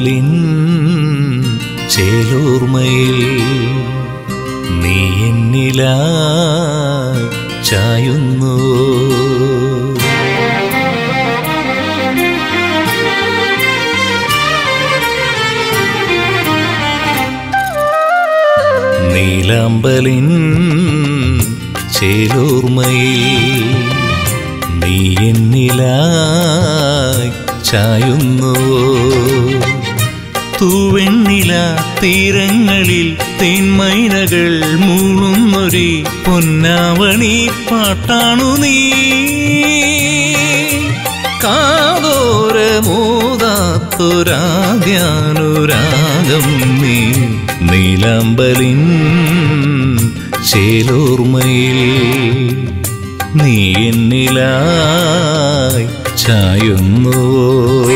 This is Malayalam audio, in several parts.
നീലാമ്പലിൻ ചേലൂർമയിൽ നീ എന്നിലായി ചായുന്നു നീലാമ്പലിൻ ചേലൂർമയിൽ നീ എന്നിലായി ചായുന്നു തൂവെണ്ണില തീരങ്ങളിൽ തേന്മൈനകൾ മൂളുന്നൊരി പൊന്നാവണി പാട്ടാണു നീ കാതോരമോദാത്തൊരാദ്യാനുരാഗം നീ നീലാമ്പലിൻ ചേലോർമയിൽ നീ എന്നിലായി ചായുന്നുവോ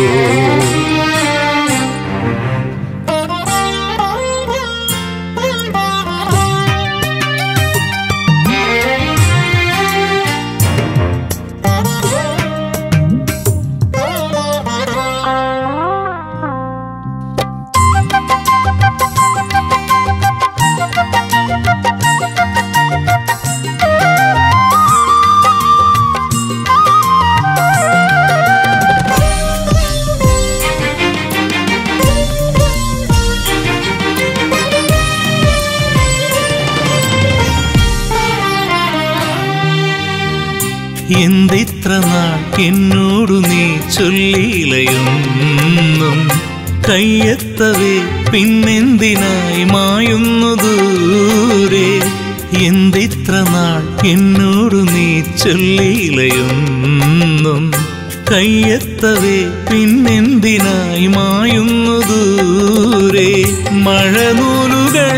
എന്തിത്ര നാൾ എന്നോടു നീ ചൊല്ലിയിലയൊന്നും കയ്യെത്തവേ പിന്നെന്തിനായി മായുന്നു ദൂരെ എന്തിത്ര നാൾ എന്നോടു നീ ചൊല്ലിയിലയൊന്നും കയ്യെത്തവേ പിന്നെന്തിനായി മായുന്നു ദൂരെ മഴനൂലുകൾ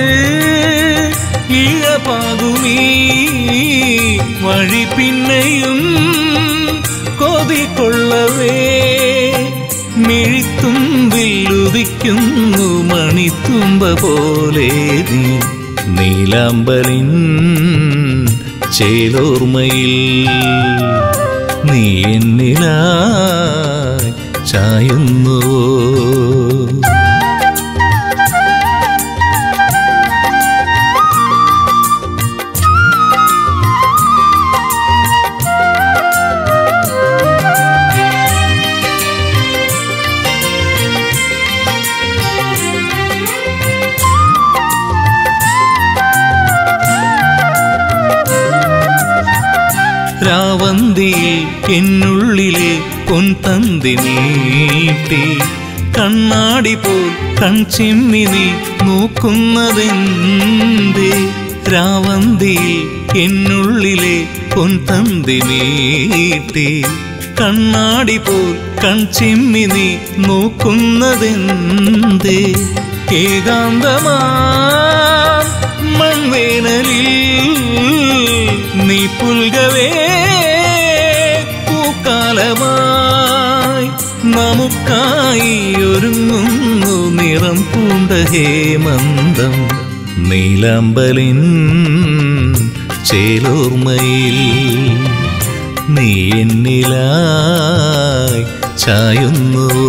ഇഴപാകുമീ വഴി പിന്നെയും കൊതി കൊള്ളവേ മിഴിത്തുമ്പില്ലുദിക്കുന്നു മണിത്തുമ്പ പോലെ നീ നീലാമ്പലിൻ ചേലോർമയിൽ നീ എന്നിലായി ചായുന്നുവോ രാവന്തിയിൽ എന്നുള്ളിലെ പൊൻതന്തി നീട്ടി കണ്ണാടി പോൽ കൺചിമ്മി നീ നോക്കുന്നതെന്തേ രാവന്തിയിൽ എന്നുള്ളിലെ പൊൻതന്തി നീട്ടി കണ്ണാടി പോൽ കൺചിമ്മി നീ നോക്കുന്നതെന്തേ ഏകാന്തമാ മൺവേനലിൽ നീ പുൽകവേ പൂക്കാലമായി നമുക്കായി ഒരുങ്ങുന്നു നിറം പൂണ്ട ഹേമന്തം നീലാമ്പലിൻ ചേലോർമയിൽ നീ എന്നിലായി ചായുന്നുവോ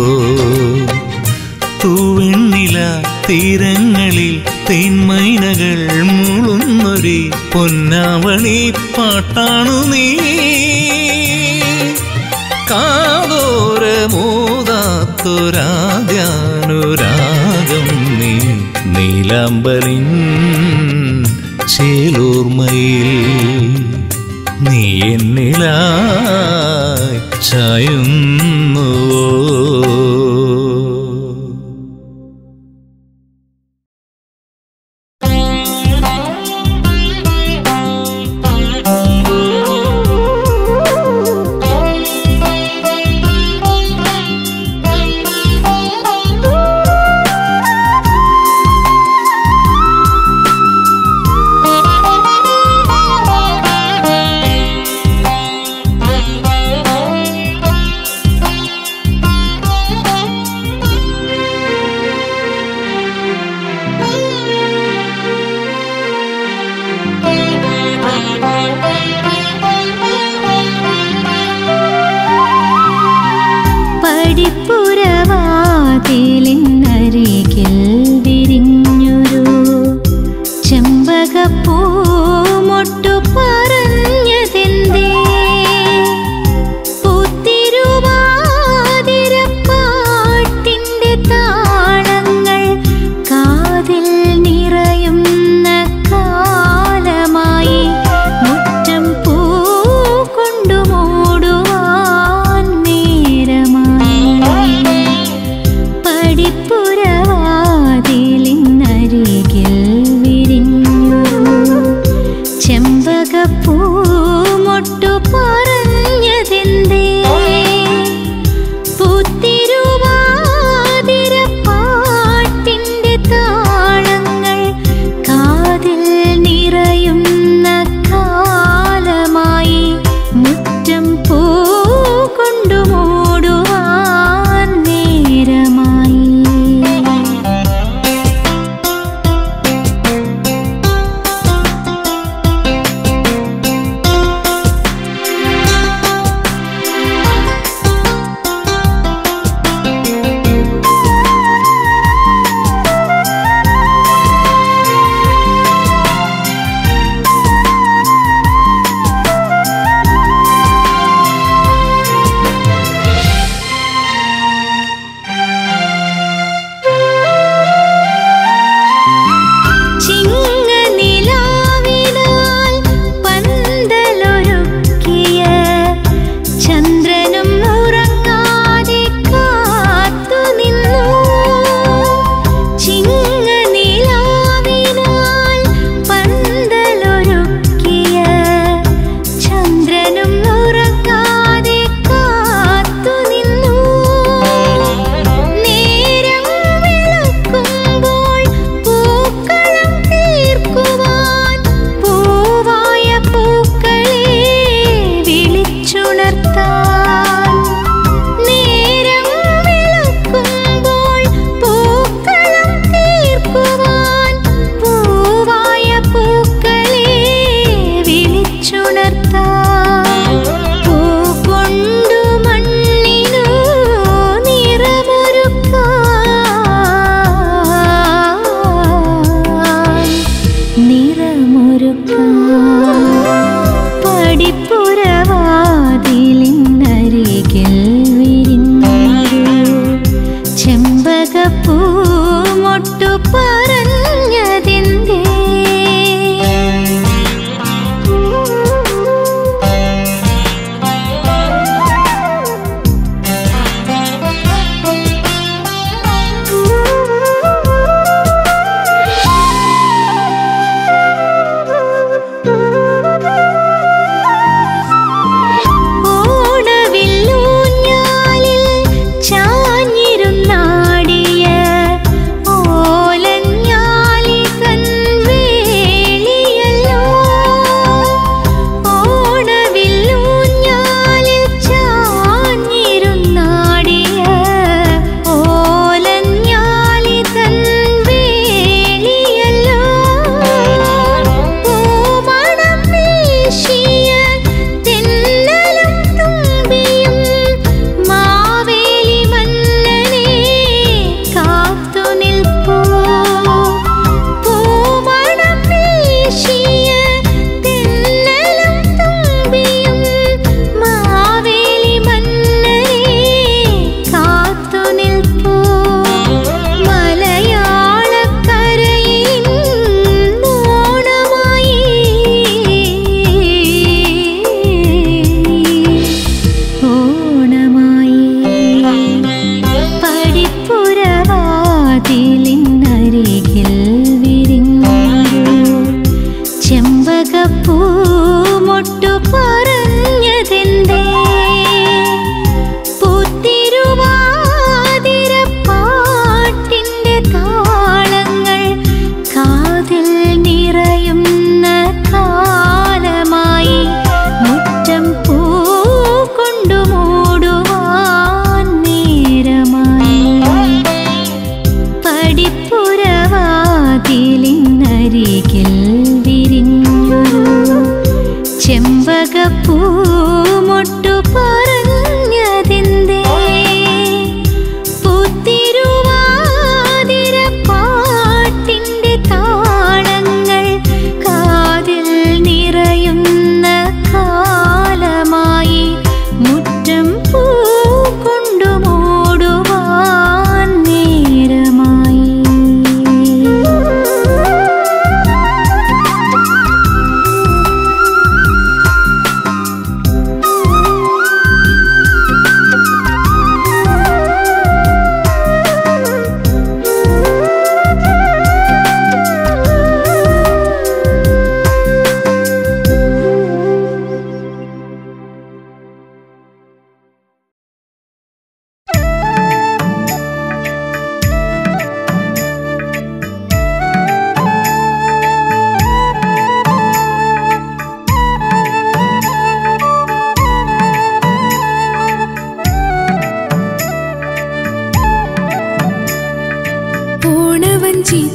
തൂവെണ്ണില തീരങ്ങളിൽ തേന്മൈനകൾ മൂളുന്നൊരി പൊന്നാവണി പാട്ടാണു നീ കാതോരമോദാത്തൊരാദ്യാനുരാഗം നീ നീലാമ്പലിൻ ചേലൂർമയിൽ നീ എന്നിലായി ചായുന്നുവോ Thank you.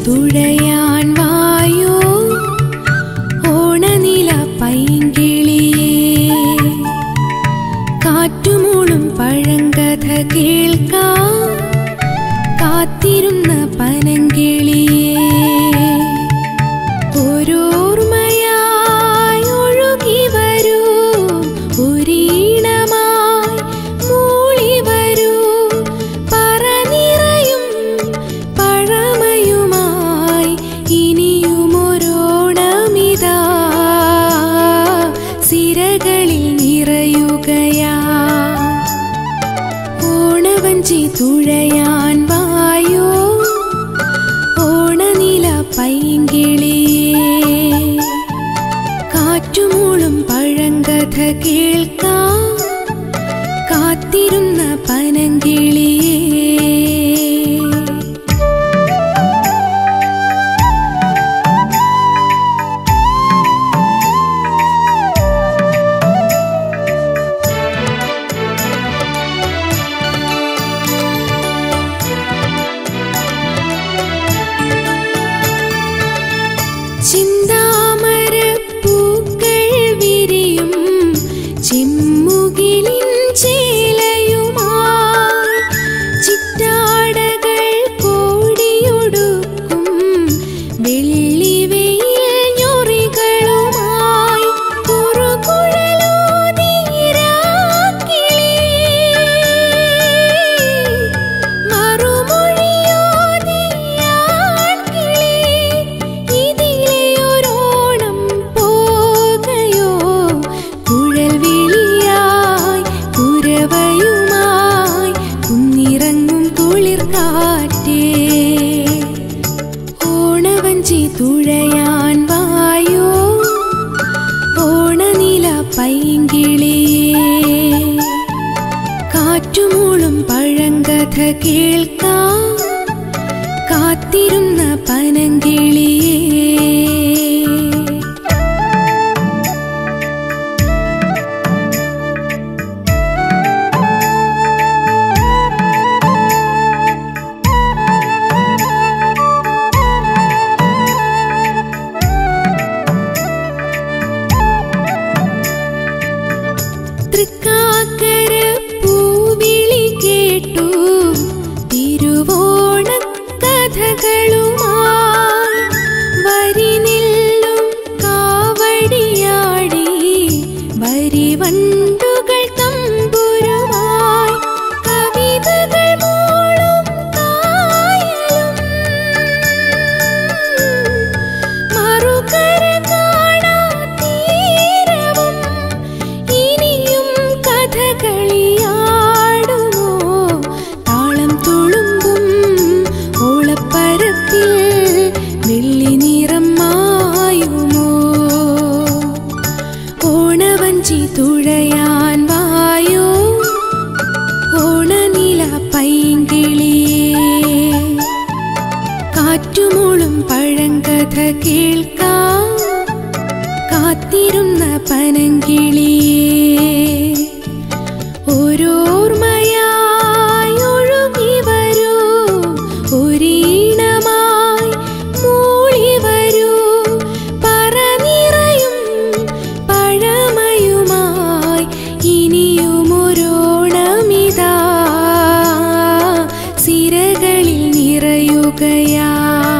തുഴയാൻ വായോ ഓണനില പൈങ്കിളിയേ കാറ്റുമൂളും പഴങ്കഥ കേൾക്കാം കാത്തിരുന്ന പനങ്കിളിയേ ഓരോർമ്മയായി ഒഴുകി വരൂ ഒരീണമായി മൂളി വരൂ പറനിറയും പഴമയുമായി ഇനിയുമൊരോണമിതാ സിരകളിൽ നിറയുകയാ ഓണവഞ്ചി തുഴയാൻ വായോ ഓണനില പൈങ്കിളിയേ കാറ്റുമൂളും പഴങ്കഥ കേൾക്കാം കാത്തിരുന്ന പനങ്കിളിയേ ചിന്താമര പൂക്കൾ വിരിയും ചെമ്മുകിലിൻ ചേലയുമായി ചിറ്റാടകൾ കോടിയൊടുക്കും വെള്ളിവെയിൽ ഞൊറികളുമായി കുറുകുഴലൂതിരാക്കിളി ഇതിലെയൊരോണം പോകയോ കുഴൽവിളിയായി കുരവയുമായി കുന്നിറങ്ങും കുളിർ കാറ്റേ ഓണവഞ്ചി തുഴയാൻ വായോ ഓണനില പൈങ്കിളിയേ കാറ്റുമൂളും പഴങ്കഥ കേൾക്കാം കാത്തിരുന്ന പനങ്കിളിയേ തൃക്കാക്കര പൂവിളി കേട്ടു തിരുവോണ കഥകളുമായി വരിനെല്ലും കാവടിയാടി വരിവണ്ടുകൾ തമ്പുരുമായി കവിതകൾ മൂളും കായലും മറുകര കാണാ തീരവും ഇനിയും കഥകളിയാടുമോ താളം തുളുമ്പും ഓളപ്പരപ്പിൽ വെള്ളി നിറം മായുമോ ഓണവഞ്ചി തുഴയാൻ വായോ ഓണനില പൈങ്കിളിയേ കാറ്റുമൂളും പഴങ്കഥ കേൾക്കാം കാത്തിരുന്ന പനങ്കിളിയേ ഓരോർമ്മയായി ഒഴുകി വരൂ ഒരീണമായി മൂളി വരൂ പറനിറയും പഴമയുമായി ഇനിയുമൊരോണമിതാ സിരകളിൽ നിറയുകയാ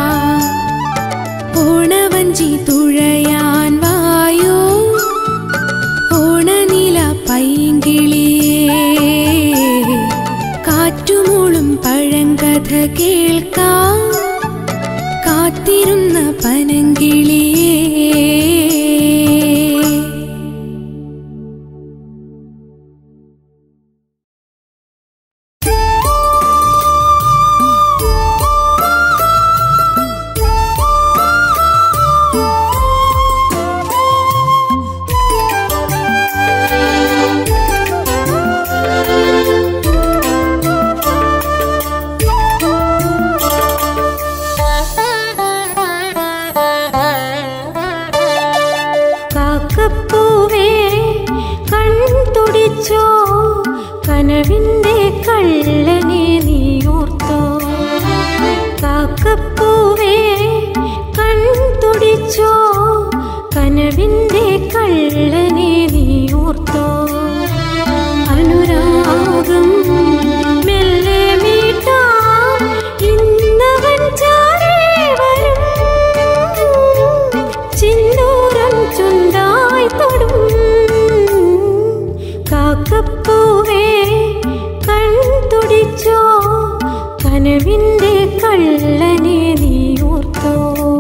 ഓണവഞ്ചി തുഴയാൻ വായോ ഓണനില പൈങ്കിളിയേ കാറ്റുമൂളും പഴങ്കഥ കേൾക്കാം കാത്തിരുന്ന പനങ്കിളിയേ Thank you. തുടിച്ചോ കനവിന്റെ കള്ളനെ നീ ഓർത്തോ അനുരാഗം മെല്ലെ മീട്ടാം ഇന്നവൻ ചാരേ വരും ചിന്തൂരം ചുണ്ടായി തൊടും കാക്കപ്പൂവേ കൺ തുടിച്ചോ കനവിന്റെ കള്ളനെ നീ ഓർത്തോ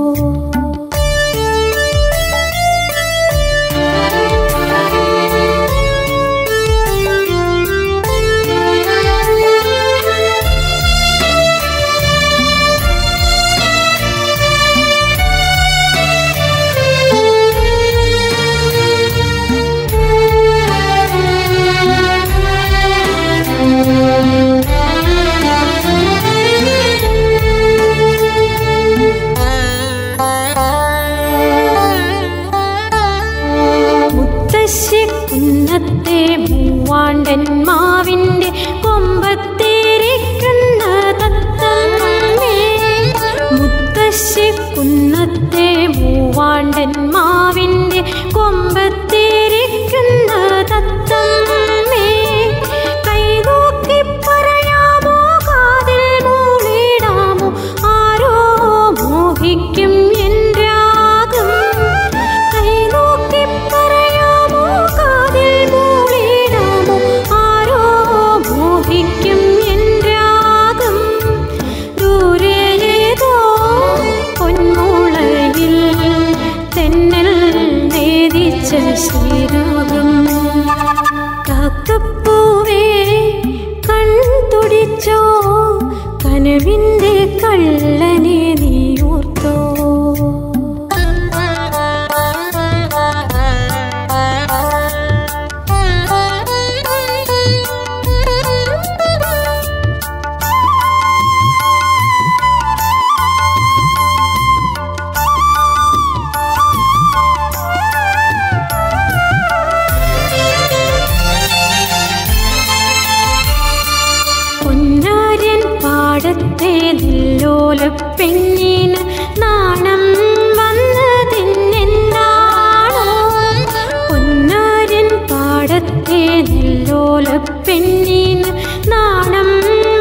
മുത്തശ്ശി കുന്നത്തെ മൂവാണ്ടൻ മാവിന്റെ കൊമ്പത്തേരിക്കുന്ന തത്തമ്മേ മുത്തശ്ശി കുന്നത്തെ മൂവാണ്ടൻ മാവിന്റെ കൊമ്പത്തേരിക്കുന്ന തത്തമ്മേ കൈനോക്കി പറയാമോ കാതിൽ മൂളിടാമോ ആരോ മോഹിക്കും എൻ രാഗം കൈനോക്കി പറയാമോ കാതിൽ മൂളിടാമോ ആരോ മോഹിക്കും എൻ രാഗം ദൂരേതോ പൊന്മുളയിൽ തെന്നൽ നേദിച്ച ശ്രീരാഗം കാക്കപ്പൂവേ കൺ തുടിച്ചോ കനവിന്റെ കള്ളനെ നീ ഓർത്തോ പൊന്നാര്യൻ പാടത്തെ നെല്ലോല പെണ്ണിന് നാണം വന്നതിന്നെന്താണോ പൊന്നാര്യൻ പാടത്തെ നെല്ലോല പെണ്ണിന് നാണം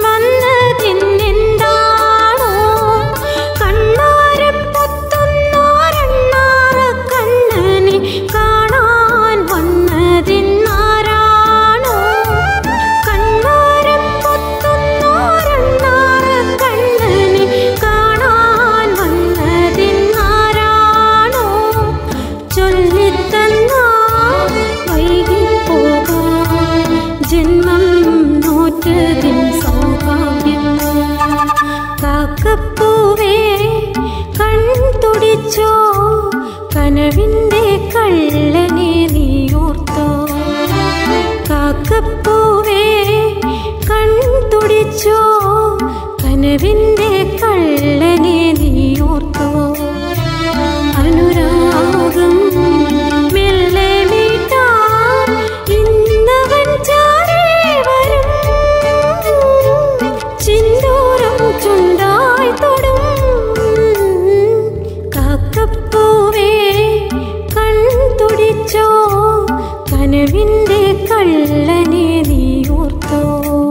വന്നതിന്നെന്താണോ കണ്ണാരം പൊത്തുന്നോരെണ്ണാറ കണ്ണനെ കാണാൻ വന്നതിന്നാരാണോ കണ്ണാരം പൊത്തുന്നോരെണ്ണാറ കണ്ണനെ കാണാൻ വന്നതിന്നാരാണോ ചൊല്ലിത്തന്നാ വൈകിപ്പോകാൻ ജന്മം നോറ്റതിൻ സൗഭാഗ്യം കാക്കപ്പൂവേ കൺ തുടിച്ചോ കനവിന്റെ കള്ളനെ നീ ഓർത്തോ കാക്കപ്പൂവേ കൺ തുടിച്ചോ കനവിന്റെ കള്ളനെ നീ ഓർത്തോ അനുരാഗം മെല്ലെ മീട്ടാൻ ഇന്നവൻ ചാരേ വരും ചിന്തൂരം ചുണ്ടായി തൊടും കാക്കപ്പൂവേ കൺ തുടിച്ചോ കനവിന്റെ കള്ളനെ നീ ഓർത്തോ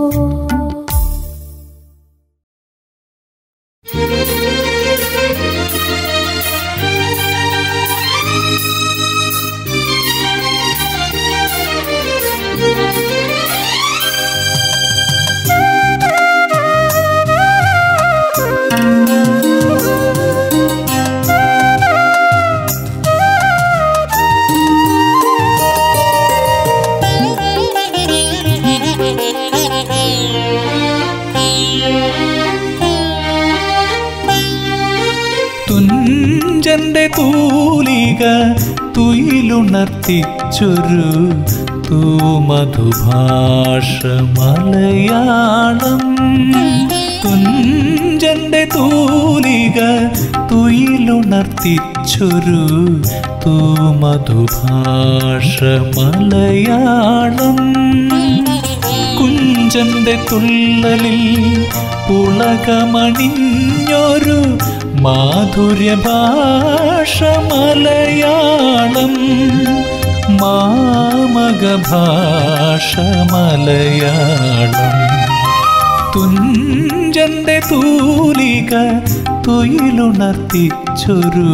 തുഞ്ചന്റെ തൂലിക തുയിലുണർത്തിച്ചൊരു തൂമധുഭാഷ മലയാളം തുഞ്ചന്റെ തൂലിക തുയിലുണർത്തിച്ചൊരു തൂമധുഭാഷ മലയാളം കുഞ്ചന്റെ തുള്ളലിൽ പുളകമണിഞ്ഞൊരു മാധുര്യഭാഷ ഭാഷ മലയാളം തുഞ്ചന്റെ തൂലിക തുയിലുണർത്തിച്ചൊരു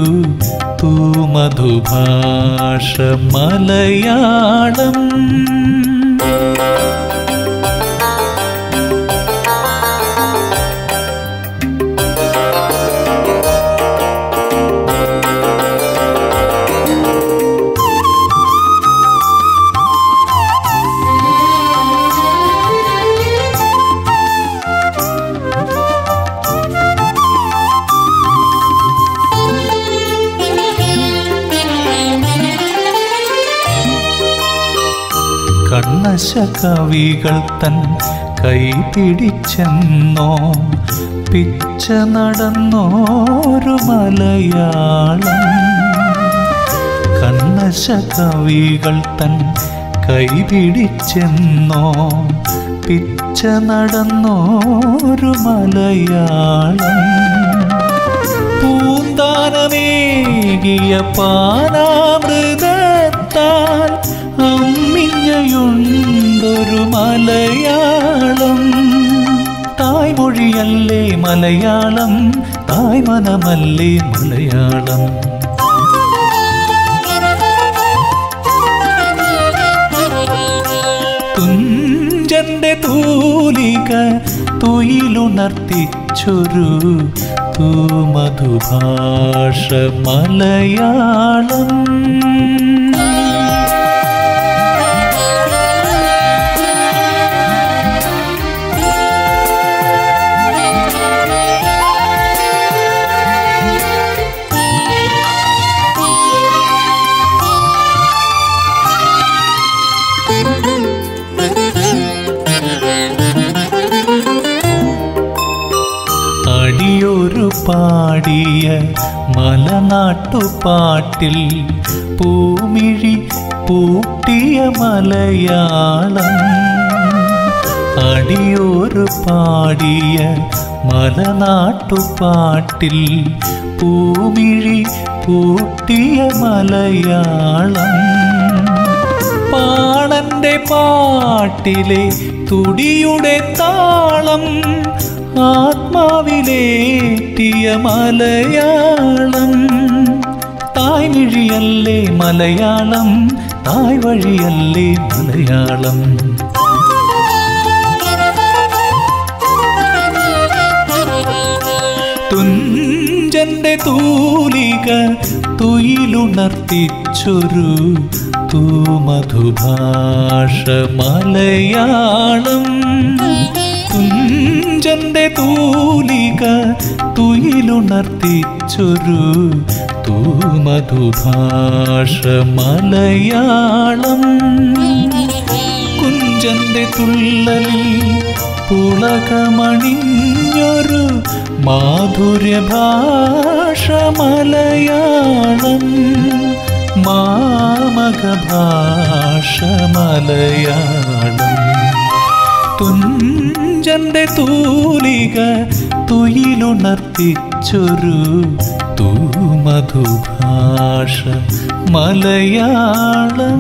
തൂമധുഭാഷ മലയാളം കണ്ണശ കവികൾ തൻ കൈ പിടിച്ചെന്നോ പിച്ച നടന്നോരു മലയാളം കണ്ണശ കവികൾ തൻ കൈ പിടിച്ചെന്നോ പിച്ച നടന്നോരു മലയാളം പൂന്താനമേകിയ പാനാമൃതത്താൽ അമ്മിഞ്ഞയുണ്ടൊരു മലയാളം തായ്മൊഴിയല്ലേ മലയാളം തായ്മനമല്ലേ മലയാളം തുഞ്ചന്റെ തൂലിക തുയിലുണർത്തിച്ചൊരു തൂമധുഭാഷ മലയാളം അടിയൊരു പാടിയ മലനാട്ടുപാട്ടിൽ പൂമിഴി പൂട്ടിയ മലയാളം അടിയൊരു പാടിയ മലനാട്ടുപാട്ടിൽ പൂമിഴി പൂട്ടിയ മലയാളം പാണന്റെ പാട്ടിലെ തുടിയുടെ താളം ആത്മാവിലേറ്റിയ മലയാളം തായ്മിഴിയല്ലേ മലയാളം തായ് വഴിയല്ലേ മലയാളം തുഞ്ചന്റെ തൂലിക തുയിലുണർത്തിച്ചൊരു തൂമധുഭാഷ മലയാളം തുഞ്ചന്റെ തൂലിക തുയിലുണർത്തിച്ചൊരു തൂമധുഭാഷ മലയാളം കുഞ്ചന്റെ തുള്ളലിൽ പുളകമണിഞ്ഞൊരു മാധുര്യഭാഷ മലയാളം മാമക ഭാഷ മലയാളം തുഞ്ചന്റെ തൂലിക തുയിലുണർത്തിച്ചൊരു തൂമധുഭാഷ മലയാളം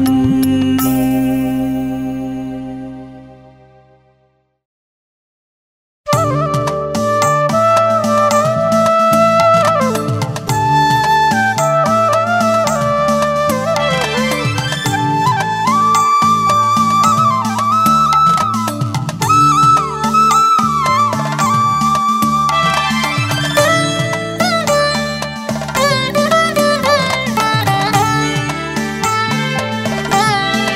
Thank you.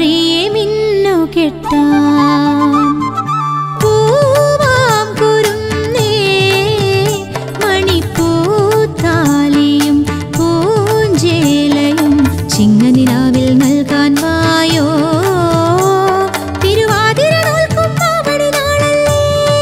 നാടറിയെ മിന്നു കെട്ടാൻ പൂവാം കുരുന്നേ മണിപ്പൂത്താലിയും പൂഞ്ചേലയും ചിങ്ങനിലാവിൽ നൽകാൻ വായോ തിരുവാതിര നോൽക്കും മാവടി നാളല്ലേ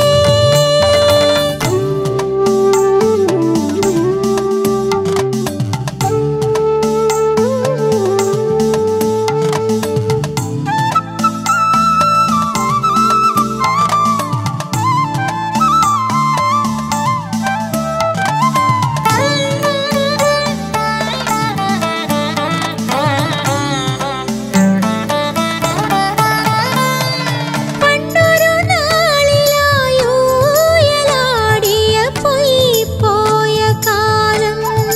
പണ്ടൊരു നാളിലായൂയലാടിയ പൊയ്പോയ കാലം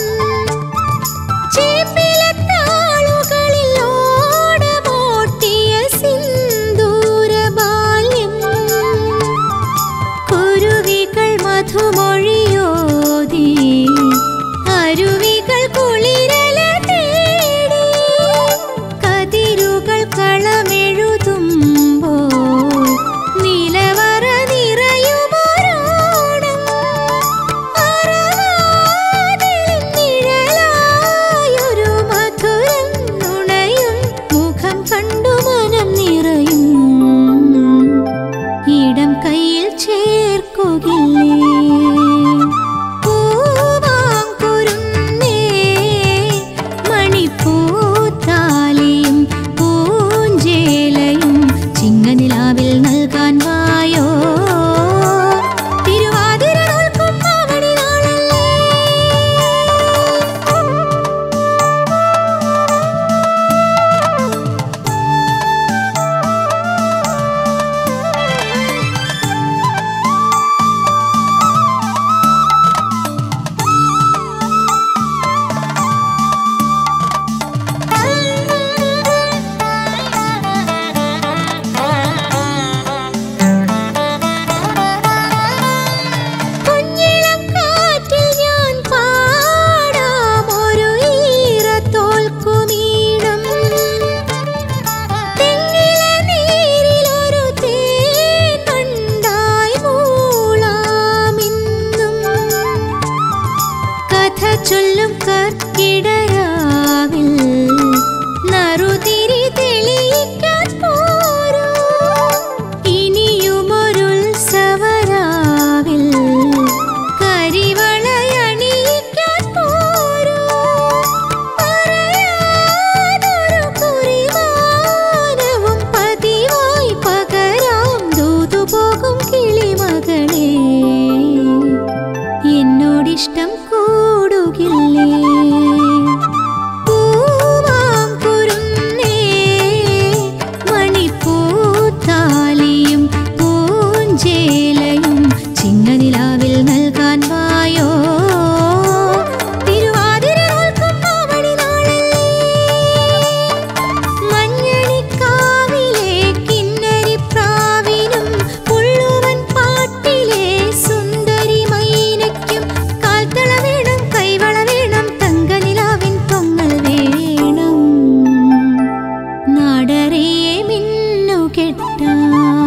ചേപ്പിലത്താളുകളിൽ ഓടമോട്ടിയ സിന്ദൂര ബാല്യം കുരുവികൾ മധുമൊഴിയോതി അരുവികൾ കുളിരല തേടി കതിരുകൾ കളമെഴുതുമ്പോൾ നിലവറ നിറയുമൊരോണം അറവാതിലിൻ നിഴലായൊരു മധുരം നുണയും മുഖം കണ്ടു മനം നിറയും ഇടം കയ്യിൽ ചേർക്കുകില്ലേ പൂവാം കുരുന്നേ മണിപ്പൂത്താലിയും പൂഞ്ചേലയും ചിങ്ങനിലാവിൽ നൽകാൻ വായോ തിരുവാതിര നോൽക്കും മാവടി നാളല്ലേ കുഞ്ഞിളം കാറ്റിൽ ഞാൻ പാടാം ഒരു ഈറത്തോൽക്കുമീണം തെങ്ങിലെ നീരിലൊരു തേൻ കണ്ടായി മൂളാമിന്നും കഥ ചൊല്ലും കർക്കിടരാവിൽ നറുതിരി തെളിയിക്കാൻ പോരൂ ഇനിയുമൊരുത്സവരാവിൽ കരിവളയണിയിക്കാൻ പോരൂ പറയാതൊരു കുറിമാനവും പതിവായി പകരാം ദൂതുപോകും കിളിമകളെ എന്നോടിഷ്ടം കൂടുകില്ലേ പൂവാം കുരുന്നേ മണിപ്പൂത്താലിയും പൂഞ്ചേലയും ചിങ്ങനിലാവിൽ നൽകാൻ വായോ തിരുവാതിര നോൽക്കും മാവടി നാളല്ലേ മഞ്ഞണിക്കാവിലെ കിന്നരിപ്രാവിനും പുള്ളുവൻ പാട്ടിലെ സുന്ദരി മൈനയ്ക്കും കാൽത്തള വേണം കൈവള വേണം തങ്കനിലാവിൻ പൊങ്ങൽ വേണം നാടറിയെ മിന്നു കെട്ടാൻ